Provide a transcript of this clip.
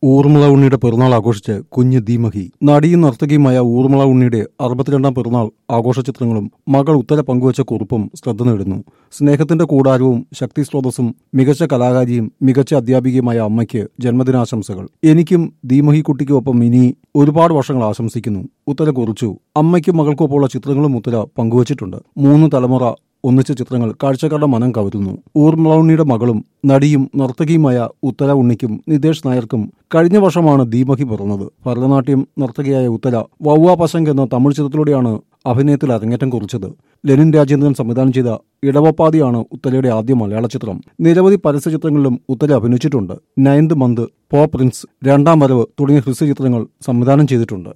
ഊർമിള ഉണ്ണിയുടെ പിറന്നാൾ ആഘോഷിച്ച് കുഞ്ഞ് ദീമഹി നടിയും നർത്തകിയുമായ ഊർമിള ഉണ്ണിയുടെ അറുപത്തിരണ്ടാം പിറന്നാൾ ആഘോഷ ചിത്രങ്ങളും മകൾ ഉത്തര പങ്കുവച്ച കുറിപ്പും ശ്രദ്ധ നേടുന്നു സ്നേഹത്തിന്റെ കൂടാരവും ശക്തി സ്രോതസ്സും മികച്ച കലാകാരിയും മികച്ച അധ്യാപികയുമായ അമ്മയ്ക്ക് ജന്മദിനാശംസകൾ എനിക്കും ദീമഹി കുട്ടിക്കുമൊപ്പം ഇനി ഒരുപാട് വർഷങ്ങൾ ആശംസിക്കുന്നു ഉത്തര കുറിച്ചു അമ്മയ്ക്കും മകൾക്കൊപ്പമുള്ള ചിത്രങ്ങളും ഉത്തര പങ്കുവച്ചിട്ടുണ്ട് മൂന്ന് തലമുറ ഒന്നിച്ച ചിത്രങ്ങൾ കാഴ്ചക്കാരുടെ മനം കവരുന്നു ഊർമിള ഉണ്ണിയുടെ മകളും നടിയും നർത്തകിയുമായ ഉത്തര ഉണ്ണിക്കും നിതേഷ് നായർക്കും കഴിഞ്ഞ വർഷമാണ് ദീപകി പിറന്നത് ഭരതനാട്യം നർത്തകിയായ ഉത്തര വൗവ പശങ്ക് എന്ന തമിഴ് ചിത്രത്തിലൂടെയാണ് അഭിനയത്തിൽ അരങ്ങേറ്റം കുറിച്ചത് ലെനിൻ രാജേന്ദ്രൻ സംവിധാനം ചെയ്ത ഇടവപ്പാതിയാണ് ഉത്തരയുടെ ആദ്യ മലയാള ചിത്രം നിരവധി പരസ്യ ചിത്രങ്ങളിലും ഉത്തര അഭിനയിച്ചിട്ടുണ്ട് നയൻത് മന്ത് പോ പ്രിൻസ് രണ്ടാം വരവ് തുടങ്ങിയ ഹ്രസ്വ ചിത്രങ്ങൾ സംവിധാനം ചെയ്തിട്ടുണ്ട്